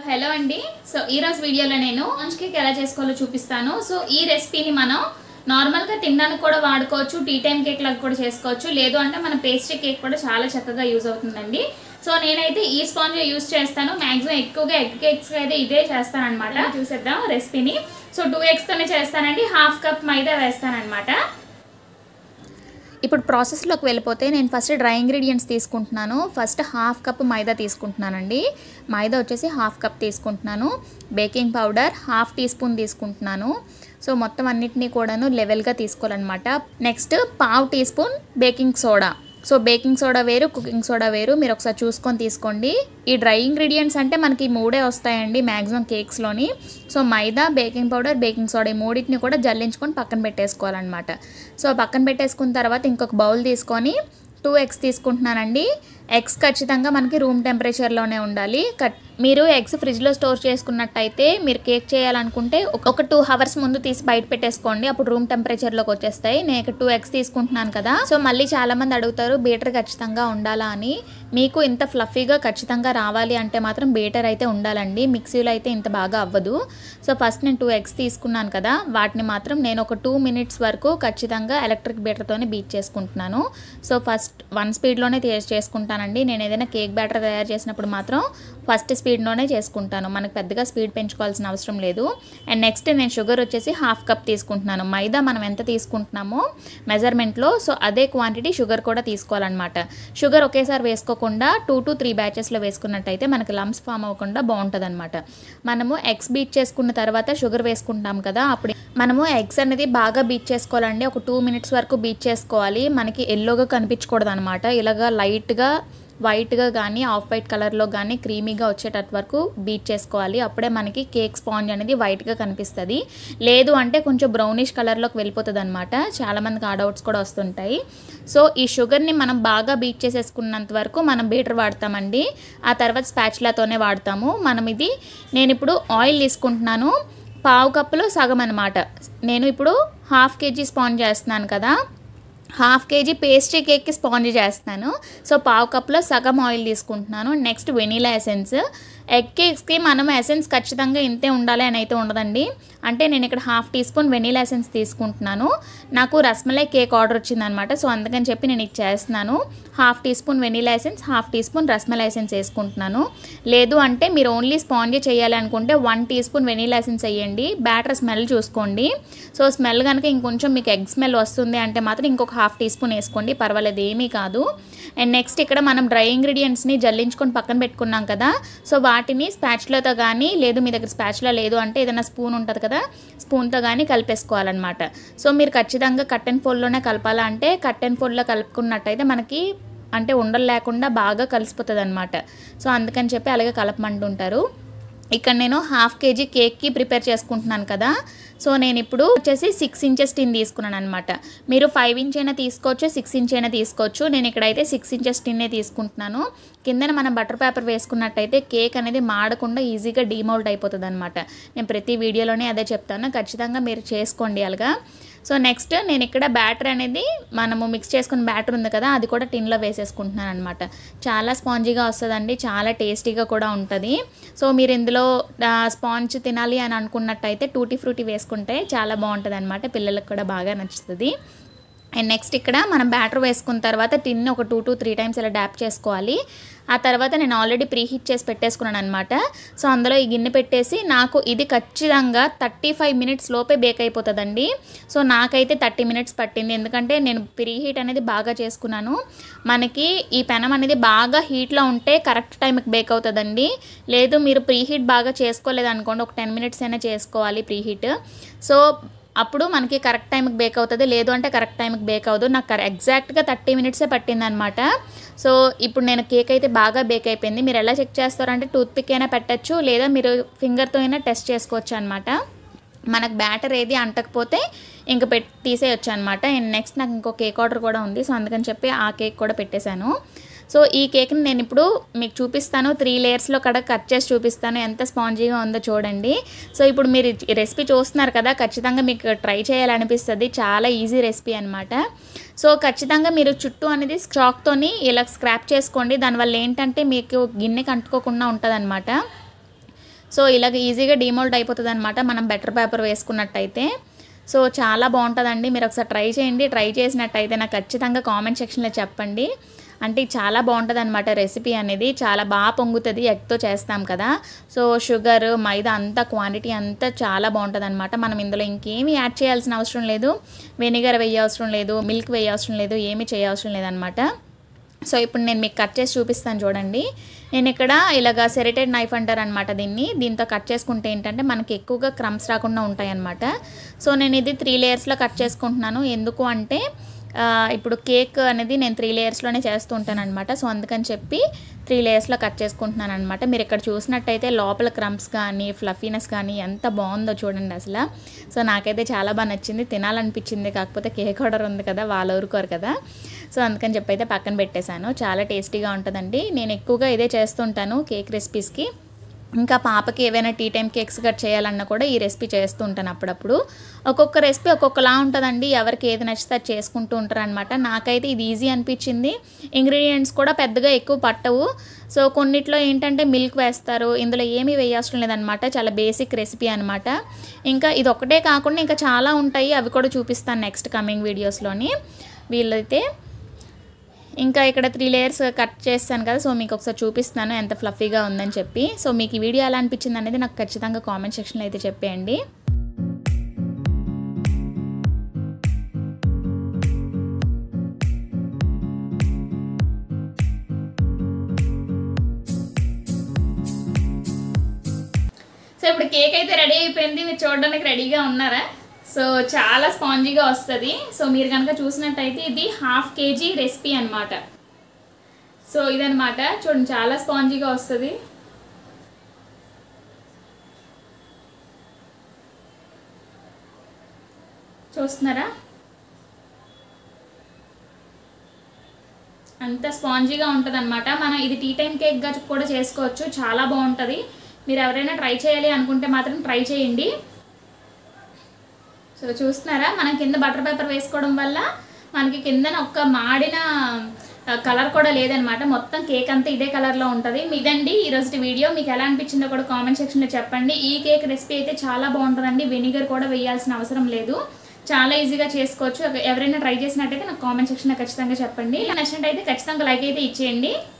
hello అండి so ఈ రోజు వీడియోలో నేను స్పాంజ్ కేక్ ఎలా చేసుకోవాలో చూపిస్తాను సో ఈ రెసిపీని మనం నార్మల్గా తినడానికి కూడా వాడుకోవచ్చు టీ టైం కేక్ లాగా కూడా చేసుకోవచ్చు లేదు అంటే మన పేస్ట్రీ కేక్ కూడా చాలా చక్కగా యూజ్ అవుతుందండి సో నేనైతే ఈ స్పాంజ్ యూజ్ చేస్తాను మ్యాక్సిమం ఎక్కువగా ఎగ్ కేక్స్ అయితే ఇదే చేస్తాను అనమాట చూసేద్దాం రెసిపీని సో టూ ఎగ్స్తోనే చేస్తానండి హాఫ్ కప్ మైదా వేస్తానన్నమాట ఇప్పుడు ప్రాసెస్లోకి వెళ్ళిపోతే నేను ఫస్ట్ డ్రై ఇంగ్రీడియంట్స్ తీసుకుంటున్నాను ఫస్ట్ హాఫ్ కప్ మైదా తీసుకుంటున్నానండి మైదా వచ్చేసి హాఫ్ కప్ తీసుకుంటున్నాను baking powder half teaspoon తీసుకుంటున్నాను సో మొత్తం అన్నిటినీ కూడాను లెవెల్గా తీసుకోవాలన్నమాట నెక్స్ట్ పావు teaspoon baking soda so baking soda వేరు కుకింగ్ సోడా వేరు మీరు ఒకసారి చూసుకొని తీసుకోండి ఈ డ్రై ఇంగ్రీడియంట్స్ అంటే మనకి ఈ మూడే వస్తాయండి మ్యాక్సిమం కేక్స్లోని సో మైదా బేకింగ్ పౌడర్ బేకింగ్ సోడా ఈ మూడింటిని కూడా జల్లించుకొని పక్కన పెట్టేసుకోవాలన్నమాట సో పక్కన పెట్టేసుకున్న తర్వాత ఇంకొక బౌల్ తీసుకొని టూ ఎగ్స్ తీసుకుంటున్నానండి ఎగ్స్ ఖచ్చితంగా మనకి రూమ్ టెంపరేచర్లోనే ఉండాలి కట్ మీరు ఎగ్స్ ఫ్రిడ్జ్లో స్టోర్ చేసుకున్నట్టయితే మీరు కేక్ చేయాలనుకుంటే ఒక- ఒక టూ అవర్స్ ముందు తీసి బయట పెట్టేసుకోండి అప్పుడు రూమ్ టెంపరేచర్లోకి వచ్చేస్తాయి నేను ఇక్కడ టూ ఎగ్స్ తీసుకుంటున్నాను కదా సో మళ్ళీ చాలామంది అడుగుతారు బీటర్ ఖచ్చితంగా ఉండాలా అని మీకు ఇంత ఫ్లఫీగా ఖచ్చితంగా రావాలి అంటే మాత్రం బీటర్ అయితే ఉండాలండి మిక్సీలో అయితే ఇంత బాగా అవ్వదు సో ఫస్ట్ నేను టూ ఎగ్స్ తీసుకున్నాను కదా వాటిని మాత్రం నేను ఒక టూ మినిట్స్ వరకు ఖచ్చితంగా ఎలక్ట్రిక్ బీటర్తోనే బీట్ చేసుకుంటున్నాను సో ఫస్ట్ వన్ స్పీడ్లోనే చేసుకుంటానండి నేను ఏదైనా కేక్ బ్యాటర్ తయారు చేసినప్పుడు మాత్రం ఫస్ట్ స్పీడ్లోనే చేసుకుంటాను మనకు పెద్దగా స్పీడ్ పెంచుకోవాల్సిన అవసరం లేదు అండ్ నెక్స్ట్ నేను షుగర్ వచ్చేసి హాఫ్ కప్ తీసుకుంటున్నాను మైదా మనం ఎంత తీసుకుంటున్నామో మెజర్మెంట్లో సో అదే క్వాంటిటీ షుగర్ కూడా తీసుకోవాలన్నమాట షుగర్ ఒకేసారి వేసుకోకుండా టూ టు త్రీ బ్యాచెస్లో వేసుకున్నట్టయితే మనకి లంప్స్ ఫామ్ అవ్వకుండా బాగుంటుంది అనమాట మనము ఎగ్స్ బీట్ చేసుకున్న తర్వాత షుగర్ వేసుకుంటాం కదా అప్పుడు మనము ఎగ్స్ అనేది బాగా బీట్ చేసుకోవాలండి ఒక టూ మినిట్స్ వరకు బీట్ చేసుకోవాలి మనకి ఎల్లోగా కనిపించకూడదు అనమాట ఇలాగా లైట్గా వైట్గా కానీ ఆఫ్ వైట్ కలర్లో కానీ క్రీమీగా వచ్చేటట్టు వరకు బీట్ చేసుకోవాలి అప్పుడే మనకి కేక్ స్పాంజ్ అనేది వైట్గా కనిపిస్తుంది లేదు అంటే కొంచెం బ్రౌనిష్ కలర్లోకి వెళ్ళిపోతుంది అనమాట చాలామందికి ఆ డౌట్స్ కూడా వస్తుంటాయి సో ఈ షుగర్ని మనం బాగా బీట్ చేసేసుకున్నంత వరకు మనం బీటర్ వాడతామండి ఆ తర్వాత స్పాచ్లాతోనే వాడతాము మనం ఇది నేను ఇప్పుడు ఆయిల్ తీసుకుంటున్నాను పావు కప్పులో సగం అనమాట నేను ఇప్పుడు హాఫ్ కేజీ స్పాంజ్ చేస్తున్నాను కదా హాఫ్ కేజీ పేస్ట్రీ కేక్కి స్పాంజ్ చేస్తాను సో పావు కప్లో సగం ఆయిల్ తీసుకుంటున్నాను నెక్స్ట్ వెనీలా ఎసెన్స్ ఎగ్ కేక్స్కి మనం ఎసెన్స్ ఖచ్చితంగా ఇంతే ఉండాలి అని అయితే ఉండదండి అంటే నేను ఇక్కడ half teaspoon vanilla essence తీసుకుంటున్నాను నాకు రస్మలై కేక్ ఆర్డర్ వచ్చిందనమాట సో అందుకని చెప్పి నేను ఇది చేస్తున్నాను half teaspoon vanilla essence half teaspoon rasmalai essence వేసుకుంటున్నాను లేదు అంటే మీరు ఓన్లీ స్పాంజ్ చేయాలి అనుకుంటే one teaspoon vanilla essence వేయండి బ్యాటర్ స్మెల్ చూసుకోండి సో స్మెల్ కనుక ఇంకొంచెం మీకు ఎగ్ స్మెల్ వస్తుంది అంటే మాత్రం ఇంకొక హాఫ్ టీ స్పూన్ వేసుకోండి పర్వాలేదు ఏమీ కాదు అండ్ నెక్స్ట్ ఇక్కడ మనం డ్రై ఇంగ్రీడియంట్స్ని జల్లించుకొని పక్కన పెట్టుకున్నాం కదా సో వాటిని స్పాచ్లతో కానీ లేదు మీ దగ్గర స్పాచ్లా లేదు అంటే ఏదైనా స్పూన్ ఉంటుంది కదా స్పూన్తో కానీ కలిపేసుకోవాలన్నమాట సో మీరు ఖచ్చితంగా కట్ అండ్ ఫోల్డ్లోనే కలపాలా అంటే కట్ అండ్ ఫోల్డ్లో కలుపుకున్నట్టయితే మనకి అంటే ఉండలు లేకుండా బాగా కలిసిపోతుంది అనమాట సో అందుకని చెప్పి అలాగే కలపమంటుంటారు ఇక్కడ నేను హాఫ్ కేజీ కేక్కి ప్రిపేర్ చేసుకుంటున్నాను కదా సో నేను ఇప్పుడు వచ్చేసి సిక్స్ ఇంచెస్ టిన్ తీసుకున్నాను అనమాట మీరు ఫైవ్ ఇంచ్ అయినా తీసుకోవచ్చు సిక్స్ ఇంచ్ అయినా తీసుకోవచ్చు నేను ఇక్కడైతే సిక్స్ ఇంచెస్ టిన్నే తీసుకుంటున్నాను కిందన మనం బటర్ పేపర్ వేసుకున్నట్టయితే కేక్ అనేది మాడకుండా ఈజీగా డీమౌల్ట్ అయిపోతుంది అనమాట నేను ప్రతి వీడియోలోనే అదే చెప్తాను ఖచ్చితంగా మీరు చేసుకోండి అలాగా సో నెక్స్ట్ నేను ఇక్కడ బ్యాటర్ అనేది మనము మిక్స్ చేసుకున్న బ్యాటర్ ఉంది కదా అది కూడా టిన్లో వేసేసుకుంటున్నాను అనమాట చాలా స్పాంజీగా వస్తుందండి చాలా టేస్టీగా కూడా ఉంటుంది సో మీరు ఇందులో స్పాంజ్ తినాలి అని అనుకున్నట్టయితే టూటీ ఫ్రూటీ వేసుకుంటే చాలా బాగుంటుంది అనమాట పిల్లలకు కూడా బాగా నచ్చుతుంది అండ్ నెక్స్ట్ ఇక్కడ మనం బ్యాటర్ వేసుకున్న తర్వాత టిన్ ఒక టూ టు త్రీ టైమ్స్ ఇలా డ్యాప్ చేసుకోవాలి ఆ తర్వాత నేను ఆల్రెడీ ప్రీ హీట్ చేసి పెట్టేసుకున్నాను అనమాట సో అందులో ఈ గిన్నె పెట్టేసి నాకు ఇది ఖచ్చితంగా థర్టీ ఫైవ్ మినిట్స్ లోపే బేక్ అయిపోతుందండి సో నాకైతే థర్టీ మినిట్స్ పట్టింది ఎందుకంటే నేను ప్రీ హీట్ అనేది బాగా చేసుకున్నాను మనకి ఈ పెనం అనేది బాగా హీట్లో ఉంటే కరెక్ట్ టైంకి బేక్ అవుతుందండి లేదు మీరు ప్రీ హీట్ బాగా చేసుకోలేదు అనుకోండి ఒక టెన్ మినిట్స్ అయినా చేసుకోవాలి ప్రీ హీట్ సో అప్పుడు మనకి కరెక్ట్ టైంకి బేక్ అవుతుంది లేదు అంటే కరెక్ట్ టైంకి బేక్ అవ్వదు నాకు కరె- ఎగ్జాక్ట్గా థర్టీ మినిట్సే పట్టిందనమాట సో ఇప్పుడు నేను కేక్ అయితే బాగా బేక్ అయిపోయింది మీరు ఎలా చెక్ చేస్తారంటే టూత్ పిక్ అయినా పెట్టచ్చు లేదా మీరు ఫింగర్తో అయినా టెస్ట్ చేసుకోవచ్చు అనమాట మనకు బ్యాటర్ ఏది అంటకపోతే ఇంక పెట్టి తీసేయచ్చు అనమాట అండ్ నెక్స్ట్ నాకు ఇంకో కేక్ ఆర్డర్ కూడా ఉంది సో అందుకని చెప్పి ఆ కేక్ కూడా పెట్టేశాను సో ఈ కేక్ని నేను ఇప్పుడు మీకు చూపిస్తాను త్రీ లేయర్స్లో కూడా కట్ చేసి చూపిస్తాను ఎంత స్పాంజీగా ఉందో చూడండి సో ఇప్పుడు మీరు ఈ రెసిపీ చూస్తున్నారు కదా ఖచ్చితంగా మీకు ట్రై చేయాలనిపిస్తుంది చాలా ఈజీ రెసిపీ అనమాట సో ఖచ్చితంగా మీరు చుట్టూ అనేది స్టాక్తోని ఇలా స్క్రాప్ చేసుకోండి దానివల్ల ఏంటంటే మీకు గిన్నెకి అంటుకోకుండా ఉంటుంది సో ఇలాగ ఈజీగా డిమోల్డ్ అయిపోతుంది అనమాట మనం బెటర్ పేపర్ వేసుకున్నట్టయితే సో చాలా బాగుంటుందండి మీరు ఒకసారి ట్రై చేయండి ట్రై చేసినట్టయితే నాకు ఖచ్చితంగా కామెంట్ సెక్షన్లో చెప్పండి అంటే ఇది చాలా బాగుంటుంది అనమాట రెసిపీ అనేది చాలా బాగా పొంగుతుంది ఎగ్తో చేస్తాం కదా సో షుగర్ మైదా అంతా క్వాంటిటీ అంతా చాలా బాగుంటుంది అనమాట మనం ఇందులో ఇంకేమీ యాడ్ చేయాల్సిన అవసరం లేదు వెనిగర్ వేయ అవసరం లేదు మిల్క్ వేయ అవసరం లేదు ఏమీ చేయవసరం లేదనమాట సో ఇప్పుడు నేను మీకు కట్ చేసి చూపిస్తాను చూడండి నేను ఇక్కడ ఇలాగ సెరిటెడ్ నైఫ్ అంటారు అనమాట దీన్ని దీంతో కట్ చేసుకుంటే ఏంటంటే మనకి ఎక్కువగా క్రమ్స్ రాకుండా ఉంటాయి అనమాట సో నేను ఇది త్రీ లేయర్స్లో కట్ చేసుకుంటున్నాను ఎందుకు అంటే ఆ, ఇప్పుడు కేక్ అనేది నేను త్రీ లేయర్స్లోనే చేస్తూ ఉంటాను అనమాట సో అందుకని చెప్పి త్రీ లేయర్స్లో కట్ చేసుకుంటున్నాను అనమాట మీరు ఇక్కడ చూసినట్టయితే లోపల క్రమ్స్ కానీ ఫ్లఫీనెస్ కానీ ఎంత బాగుందో చూడండి అసలు సో నాకైతే చాలా బాగా నచ్చింది తినాలనిపించింది కాకపోతే కేక్ ఆర్డర్ ఉంది కదా వాళ్ళు ఊరుకోరు కదా సో అందుకని చెప్పి అయితే పక్కన పెట్టేశాను చాలా టేస్టీగా ఉంటుందండి నేను ఎక్కువగా ఇదే చేస్తుంటాను కేక్ రెసిపీస్కి ఇంకా పాపకి ఏవైనా టీ టైం కేక్స్ కట్ చేయాలన్నా కూడా ఈ రెసిపీ చేస్తూ ఉంటాను అప్పుడప్పుడు ఒక్కొక్క రెసిపీ ఒక్కొక్కలా ఉంటుందండి ఎవరికి ఏది నచ్చితే అది చేసుకుంటూ ఉంటారు అనమాట నాకైతే ఇది ఈజీ అనిపించింది ఇంగ్రీడియంట్స్ కూడా పెద్దగా ఎక్కువ పట్టవు సో కొన్నిట్లో ఏంటంటే మిల్క్ వేస్తారు ఇందులో ఏమీ వేయాల్సిన లేదనమాట చాలా బేసిక్ రెసిపీ అనమాట ఇంకా ఇది ఒకటే కాకుండా ఇంకా చాలా ఉంటాయి అవి కూడా చూపిస్తాను నెక్స్ట్ కమింగ్ వీడియోస్లోని వీళ్ళైతే ఇంకా ఇక్కడ త్రీ లేయర్స్ కట్ చేస్తాను కదా సో మీకు ఒకసారి చూపిస్తున్నాను ఎంత ఫ్లఫీగా ఉందని చెప్పి సో మీకు ఈ వీడియో ఎలా అనిపించింది అనేది నాకు ఖచ్చితంగా కామెంట్ సెక్షన్లో అయితే చెప్పేయండి సో ఇప్పుడు కేక్ అయితే రెడీ అయిపోయింది మీరు చూడడానికి రెడీగా ఉన్నారా సో చాలా స్పాంజీగా వస్తుంది సో మీరు కనుక చూసినట్టయితే ఇది హాఫ్ కేజీ రెసిపీ అన్నమాట సో ఇదనమాట చూడండి చాలా స్పాంజీగా వస్తుంది చూస్తున్నారా అంత స్పాంజీగా ఉంటుంది అనమాట మనం ఇది టీ టైం కేక్గా కూడా చేసుకోవచ్చు చాలా బాగుంటుంది మీరు ఎవరైనా ట్రై చేయాలి అనుకుంటే మాత్రం ట్రై చేయండి సో చూస్తున్నారా మనం కింద బటర్ పేపర్ వేసుకోవడం వల్ల మనకి కిందన ఒక్క మాడిన కలర్ కూడా లేదనమాట మొత్తం కేక్ అంతా ఇదే కలర్లో ఉంటుంది ఇదండి ఈరోజు వీడియో మీకు ఎలా అనిపించిందో కూడా కామెంట్ సెక్షన్లో చెప్పండి ఈ కేక్ రెసిపీ అయితే చాలా బాగుంటుందండి వెనిగర్ కూడా వేయాల్సిన అవసరం లేదు చాలా ఈజీగా చేసుకోవచ్చు ఎవరైనా ట్రై చేసినట్టయితే నాకు కామెంట్ సెక్షన్లో ఖచ్చితంగా చెప్పండి నచ్చినట్టయితే ఖచ్చితంగా లైక్ అయితే ఇచ్చేయండి